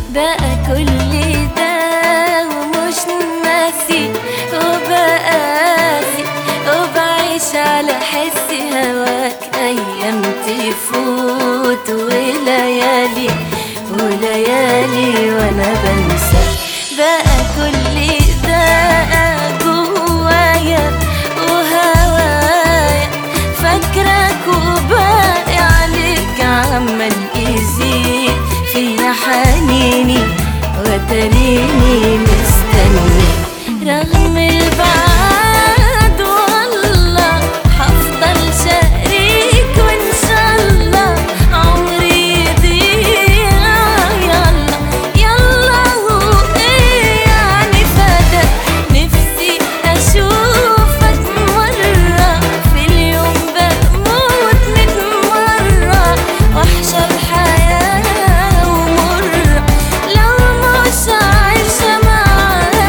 بقى كل ده ومش ناسي وبقاسي وبعيش على حس هواك أيام تفوت وليالي وليالي وأنا بنسى بقى كل ده جوايا وهوايا فاكرك وباقي عليك عمال يزيد فيا حنيني وتريني مستني رغم البعد والله حفضل شريك وان شاء الله عمري يضيع يلا يلا هو ايه يعني فاتك نفسي اشوفك مرة في اليوم بموت ميت مرة وحشة الحياة ومرة لو مش عايشة معاك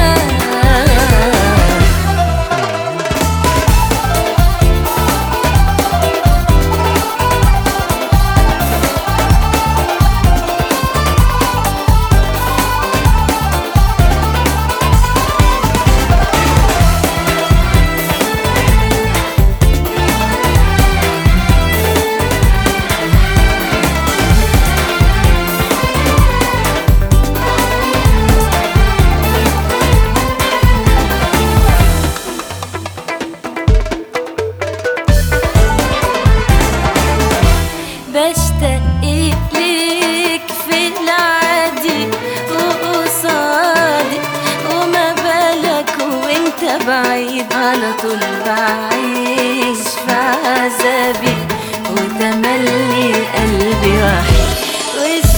بشتاق ليك في العادي وقصادي وما بالك وانت بعيد على طول بعيش في عذابي وتملي قلبي وحيد